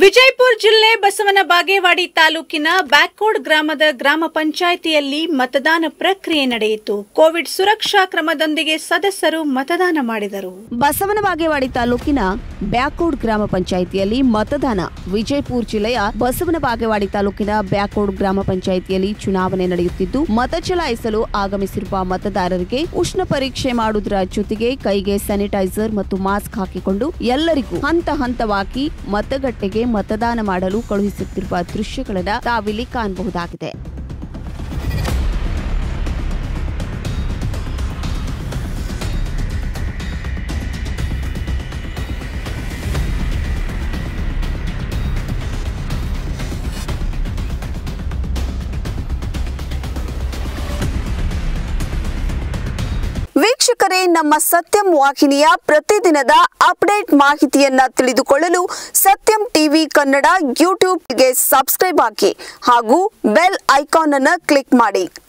ವಿಜಯಪುರ ಜಿಲ್ಲೆ ಬಸವನ ಬಾಗೇವಾಡಿ ತಾಲೂಕಿನ ಬ್ಯಾಕ್ಕೋಡ್ ಗ್ರಾಮದ ಗ್ರಾಮ ಪಂಚಾಯಿತಿಯಲ್ಲಿ ಮತದಾನ ಪ್ರಕ್ರಿಯೆ ನಡೆಯಿತು ಕೋವಿಡ್ ಸುರಕ್ಷಾ ಕ್ರಮದೊಂದಿಗೆ ಸದಸ್ಯರು ಮತದಾನ ಮಾಡಿದರು ಬಸವನ ಬಾಗೇವಾಡಿ ತಾಲೂಕಿನ ಬ್ಯಾಕೋಡ್ ಗ್ರಾಮ ಪಂಚಾಯಿತಿಯಲ್ಲಿ ಮತದಾನ ವಿಜಯಪುರ ಜಿಲ್ಲೆಯ ಬಸವನ ಬಾಗೇವಾಡಿ ತಾಲೂಕಿನ ಬ್ಯಾಕೋಡ್ ಗ್ರಾಮ ಪಂಚಾಯಿತಿಯಲ್ಲಿ ಚುನಾವಣೆ ನಡೆಯುತ್ತಿದ್ದು ಮತ ಚಲಾಯಿಸಲು ಆಗಮಿಸಿರುವ ಮತದಾರರಿಗೆ ಉಷ್ಣ ಪರೀಕ್ಷೆ ಮಾಡುವುದರ ಜೊತೆಗೆ ಕೈಗೆ ಸ್ಯಾನಿಟೈಸರ್ ಮತ್ತು ಮಾಸ್ಕ್ ಹಾಕಿಕೊಂಡು ಎಲ್ಲರಿಗೂ ಹಂತ ಹಂತವಾಗಿ ಮತಗಟ್ಟೆಗೆ ಮತದಾನ ಮಾಡಲು ಕಳುಹಿಸುತ್ತಿರುವ ದೃಶ್ಯಗಳನ್ನು ತಾವಿಲ್ಲಿ ಕಾಣಬಹುದಾಗಿದೆ ವೀಕ್ಷಕರೇ ನಮ್ಮ ಸತ್ಯಂ ವಾಹಿನಿಯ ಪ್ರತಿದಿನದ ಅಪ್ಡೇಟ್ ಮಾಹಿತಿಯನ್ನ ತಿಳಿದುಕೊಳ್ಳಲು ಸತ್ಯಂ ಟಿವಿ ಕನ್ನಡ ಯೂಟ್ಯೂಬ್ಗೆ ಸಬ್ಸ್ಕ್ರೈಬ್ ಹಾಕಿ ಹಾಗೂ ಬೆಲ್ ಐಕಾನ್ ಅನ್ನು ಕ್ಲಿಕ್ ಮಾಡಿ